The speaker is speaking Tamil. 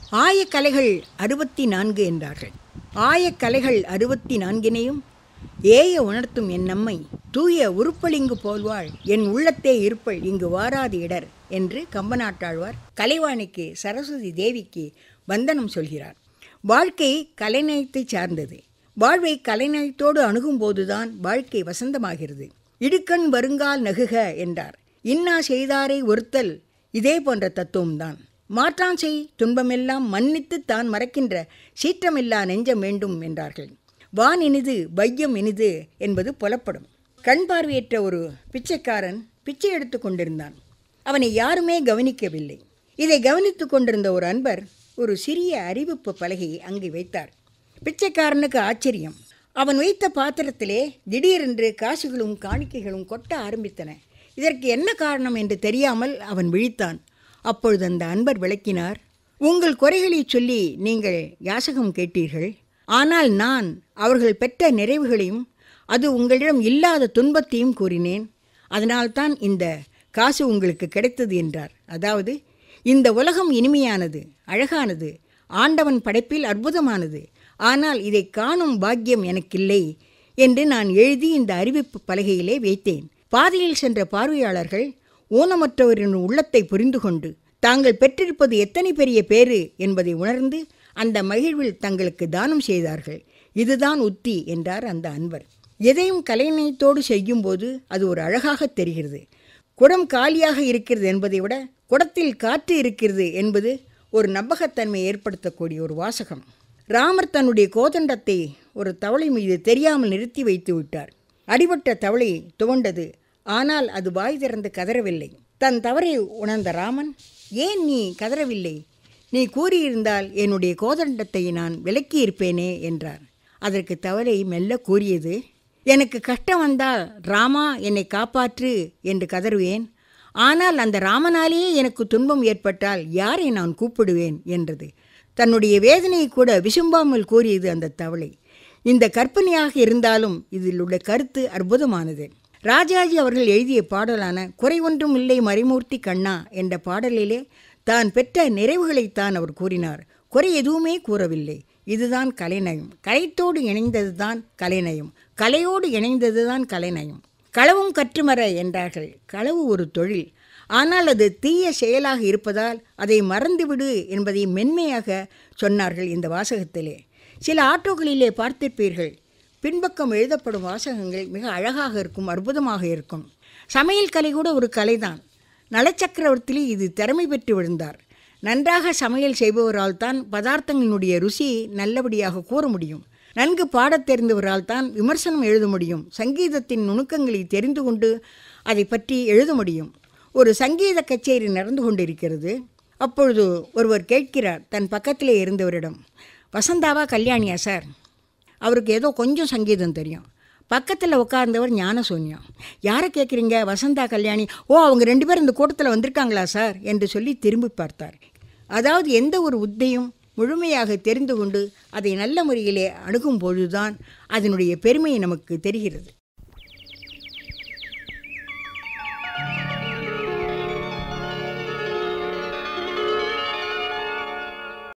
ஆயக்கலைகள் அறுபத்தி நான்கு என்றார்கள் ஆயக்கலைகள் அறுபத்தி நான்கினையும் ஏய உணர்த்தும் என் நம்மை தூய உருப்பலிங்கு போல்வாள் என் உள்ளத்தே இருப்பள் இங்கு வாராது இடர் என்று கம்பநாட்டாழ்வார் கலைவாணிக்கு சரஸ்வதி தேவிக்கு வந்தனம் சொல்கிறார் வாழ்க்கை கலைநயத்தை சார்ந்தது வாழ்வை கலைநயத்தோடு அணுகும்போதுதான் வாழ்க்கை வசந்தமாகிறது இடுக்கண் வருங்கால் நகுக என்றார் இன்னா செய்தாரை ஒருத்தல் இதே போன்ற தத்துவம்தான் மாற்றான் செய் துன்பமெல்லாம் மன்னித்து தான் மறக்கின்ற சீற்றமில்லா நெஞ்சம் வேண்டும் என்றார்கள் வான் இனிது வையம் இனிது என்பது புலப்படும் கண் பார்வையற்ற ஒரு பிச்சைக்காரன் பிச்சை எடுத்து கொண்டிருந்தான் அவனை யாருமே கவனிக்கவில்லை இதை கவனித்து கொண்டிருந்த ஒரு அன்பர் ஒரு சிறிய அறிவிப்பு பலகையை அங்கே வைத்தார் பிச்சைக்காரனுக்கு ஆச்சரியம் அவன் வைத்த பாத்திரத்திலே திடீரென்று காசுகளும் காணிக்கைகளும் கொட்ட ஆரம்பித்தன இதற்கு என்ன காரணம் என்று தெரியாமல் அவன் விழித்தான் அப்பொழுது அந்த அன்பர் விளக்கினார் உங்கள் குறைகளை சொல்லி நீங்கள் யாசகம் கேட்டீர்கள் ஆனால் நான் அவர்கள் பெற்ற நிறைவுகளையும் அது உங்களிடம் இல்லாத துன்பத்தையும் கூறினேன் அதனால்தான் இந்த காசு உங்களுக்கு கிடைத்தது என்றார் அதாவது இந்த உலகம் இனிமையானது அழகானது ஆண்டவன் படைப்பில் அற்புதமானது ஆனால் இதை காணும் பாக்கியம் எனக்கில்லை என்று நான் எழுதி இந்த அறிவிப்பு பலகையிலே வைத்தேன் பாதையில் சென்ற பார்வையாளர்கள் ஊனமற்றவரின் உள்ளத்தை புரிந்து கொண்டு தாங்கள் பெற்றிருப்பது எத்தனை பெரிய பேறு என்பதை உணர்ந்து அந்த மகிழ்வில் தங்களுக்கு தானம் செய்தார்கள் இதுதான் உத்தி என்றார் அந்த அன்பர் எதையும் கலைநயத்தோடு செய்யும்போது அது ஒரு அழகாக தெரிகிறது குடம் காலியாக இருக்கிறது என்பதை விட குடத்தில் காற்று இருக்கிறது என்பது ஒரு நம்பகத்தன்மை ஏற்படுத்தக்கூடிய ஒரு வாசகம் ராமர் தன்னுடைய கோதண்டத்தை ஒரு தவளை மீது தெரியாமல் நிறுத்தி வைத்து விட்டார் அடிபட்ட தவளை துவண்டது ஆனால் அது வாய் திறந்து கதறவில்லை தன் தவறை உணர்ந்த ராமன் ஏன் நீ கதறவில்லை நீ கூறியிருந்தால் என்னுடைய கோதண்டத்தை நான் விலக்கி இருப்பேனே என்றார் அதற்கு தவளை மெல்ல கூறியது எனக்கு கஷ்டம் வந்தால் ராமா என்னை காப்பாற்று என்று கதறுவேன் ஆனால் அந்த ராமனாலேயே எனக்கு துன்பம் ஏற்பட்டால் யாரை நான் கூப்பிடுவேன் என்றது தன்னுடைய வேதனையை கூட விசும்பாமல் கூறியது அந்த தவளை இந்த கற்பனையாக இருந்தாலும் இதில் உள்ள கருத்து அற்புதமானது ராஜாஜி அவர்கள் எழுதிய பாடலான குறை ஒன்றும் இல்லை மறைமூர்த்தி கண்ணா என்ற பாடலிலே தான் பெற்ற நிறைவுகளைத்தான் அவர் கூறினார் குறை எதுவுமே கூறவில்லை இதுதான் கலைநயம் கலைத்தோடு இணைந்தது தான் கலைநயம் கலையோடு இணைந்தது தான் கலைநயம் களவும் கற்றுமர என்றார்கள் களவு ஒரு தொழில் ஆனால் அது தீய செயலாக இருப்பதால் அதை மறந்துவிடு என்பதை மென்மையாக சொன்னார்கள் இந்த வாசகத்திலே சில ஆட்டோக்களிலே பார்த்திருப்பீர்கள் பின்பக்கம் எழுதப்படும் வாசகங்கள் மிக அழகாக இருக்கும் அற்புதமாக இருக்கும் சமையல் கலை கூட ஒரு கலைதான் நலச்சக்கரவர்த்திலே இது திறமை பெற்று விழுந்தார் நன்றாக சமையல் செய்பவரால் தான் பதார்த்தங்களினுடைய ருசியை நல்லபடியாக கூற முடியும் நன்கு பாடத் தெரிந்தவரால் தான் விமர்சனம் எழுத முடியும் சங்கீதத்தின் நுணுக்கங்களை தெரிந்து கொண்டு அதை பற்றி எழுத முடியும் ஒரு சங்கீத கச்சேரி நடந்து கொண்டிருக்கிறது அப்பொழுது ஒருவர் கேட்கிறார் தன் பக்கத்திலே இருந்தவரிடம் வசந்தாவா கல்யாணியா சார் அவருக்கு ஏதோ கொஞ்சம் சங்கீதம் தெரியும் பக்கத்தில் உட்கார்ந்தவர் ஞான சூன்யம் யாரை கேட்குறீங்க வசந்தா கல்யாணி ஓ அவங்க ரெண்டு பேரும் இந்த கூட்டத்தில் வந்திருக்காங்களா சார் என்று சொல்லி திரும்பி பார்த்தார் அதாவது எந்த ஒரு உத்தையும் முழுமையாக தெரிந்து கொண்டு அதை நல்ல முறையிலே அணுகும் பொழுதுதான் அதனுடைய பெருமை நமக்கு தெரிகிறது